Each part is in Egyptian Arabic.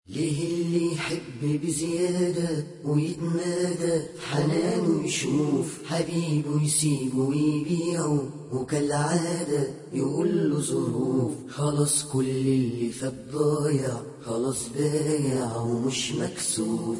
ليه اللي يحب بزيادة ويتمادى حنانه يشوف حبيبه يسيبه ويبيعه وكالعادة يقول له ظروف خلاص كل اللي فات ضايع خلاص بايع ومش مكسوف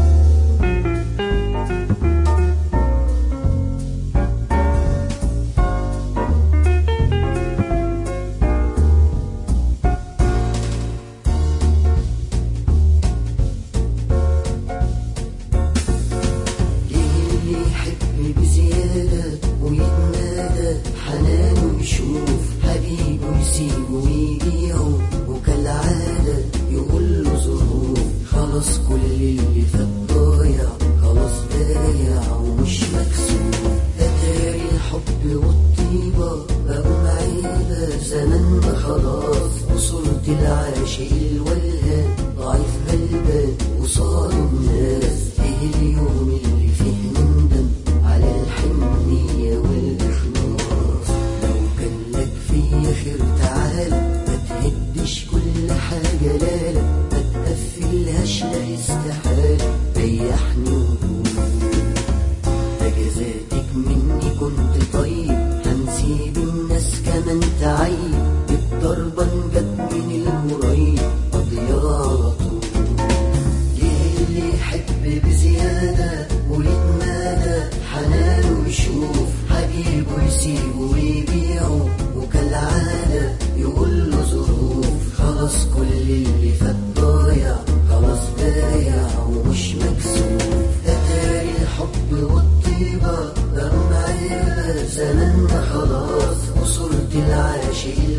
ليه اللي يحب بزيادة ويتمادى حنانه يشوف حبيبه يسيبه ويبيعه وكالعادة يقول له ظروف خلاص كل اللي فات ضايع خلاص بايع ومش مكسوف أتاري الحب والطيبة بقوا معيبة زماننا خلاص وصورة العاشق الولهان ضعيف غلبان وصار الناس ايه اليوم اللي فيه نندم على الحنية والإخلاص لو كان لك فيا خير تعال ما تهدش كل حاجة لا لا ما تقفلهاش لا استحالة ريحني وقول ده جزاتك مني كنت طيب هنسيب الناس كمان تعيب الضربة جت من القريب قضية على طول ليه اللي يحب بزيادة ويتمادى حنانه يشوف حبيبه يسيبه ويبيعه وكالعادة يقول له ظروف خلاص كل اللي فات ضايع خلاص بايع ومش مكسوف أتاري الحب والطيبة بقوا معيبة زماننا خلاص وصورة العاشق